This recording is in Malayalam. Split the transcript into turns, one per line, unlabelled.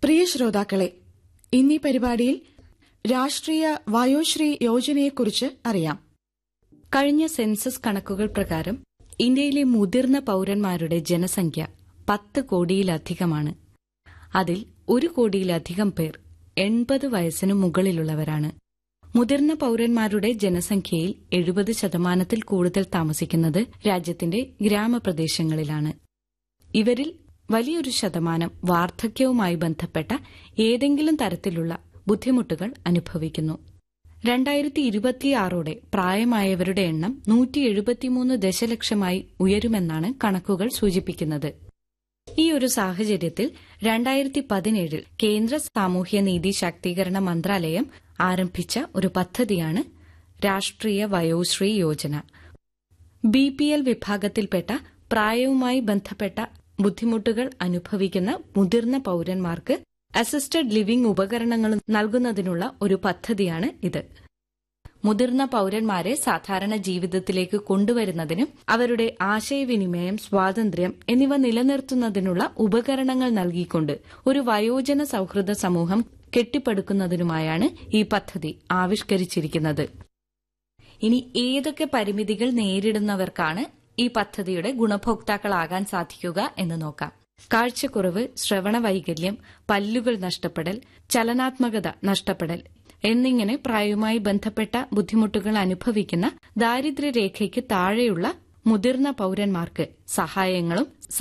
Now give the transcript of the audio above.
പ്രിയ ശ്രോതാക്കളെ ഇന്നീ പരിപാടിയിൽ രാഷ്ട്രീയ വയോശ്രീ യോജനയെക്കുറിച്ച് അറിയാം
കഴിഞ്ഞ സെൻസസ് കണക്കുകൾ പ്രകാരം ഇന്ത്യയിലെ മുതിർന്ന പൌരന്മാരുടെ ജനസംഖ്യ പത്ത് കോടിയിലധികമാണ് അതിൽ ഒരു കോടിയിലധികം പേർ എൺപത് വയസ്സിനു മുകളിലുള്ളവരാണ് മുതിർന്ന പൌരന്മാരുടെ ജനസംഖ്യയിൽ എഴുപത് ശതമാനത്തിൽ കൂടുതൽ താമസിക്കുന്നത് രാജ്യത്തിന്റെ ഗ്രാമപ്രദേശങ്ങളിലാണ് ഇവരിൽ വലിയൊരു ശതമാനം വാർദ്ധക്യവുമായി ബന്ധപ്പെട്ട ഏതെങ്കിലും തരത്തിലുള്ള ബുദ്ധിമുട്ടുകൾ അനുഭവിക്കുന്നു രണ്ടായിരത്തി ഇരുപത്തിയാറോടെ പ്രായമായവരുടെ എണ്ണം നൂറ്റി എഴുപത്തിമൂന്ന് ദശലക്ഷമായി ഉയരുമെന്നാണ് കണക്കുകൾ സൂചിപ്പിക്കുന്നത് ഈ ഒരു സാഹചര്യത്തിൽ രണ്ടായിരത്തി പതിനേഴിൽ കേന്ദ്ര സാമൂഹ്യനീതി ശാക്തീകരണ മന്ത്രാലയം ആരംഭിച്ച ഒരു പദ്ധതിയാണ് Rashtriya Vayoshri Yojana B P L വിഭാഗത്തിൽപ്പെട്ട പ്രായവുമായി ബന്ധപ്പെട്ട ബുദ്ധിമുട്ടുകൾ അനുഭവിക്കുന്ന മുതിർന്ന പൌരന്മാർക്ക് അസിസ്റ്റഡ് ലിവിംഗ് ഉപകരണങ്ങൾ നൽകുന്നതിനുള്ള ഒരു പദ്ധതിയാണ് ഇത് മുതിർന്ന പൌരന്മാരെ സാധാരണ ജീവിതത്തിലേക്ക് കൊണ്ടുവരുന്നതിനും അവരുടെ ആശയവിനിമയം സ്വാതന്ത്ര്യം എന്നിവ നിലനിർത്തുന്നതിനുള്ള ഉപകരണങ്ങൾ നൽകിക്കൊണ്ട് ഒരു വയോജന സൌഹൃദ സമൂഹം കെട്ടിപ്പടുക്കുന്നതിനുമായാണ് ഈ പദ്ധതി ആവിഷ്കരിച്ചിരിക്കുന്നത് ഇനി ഏതൊക്കെ പരിമിതികൾ നേരിടുന്നവർക്കാണ് ഈ പദ്ധതിയുടെ ഗുണഭോക്താക്കളാകാൻ സാധിക്കുക എന്ന് നോക്കാം കാഴ്ചക്കുറവ് ശ്രവണ വൈകല്യം പല്ലുകൾ നഷ്ടപ്പെടൽ ചലനാത്മകത നഷ്ടപ്പെടൽ എന്നിങ്ങനെ പ്രായവുമായി ബന്ധപ്പെട്ട ബുദ്ധിമുട്ടുകൾ അനുഭവിക്കുന്ന ദാരിദ്ര്യരേഖയ്ക്ക് താഴെയുള്ള മുതിർന്ന പൌരന്മാർക്ക് സഹായങ്ങളും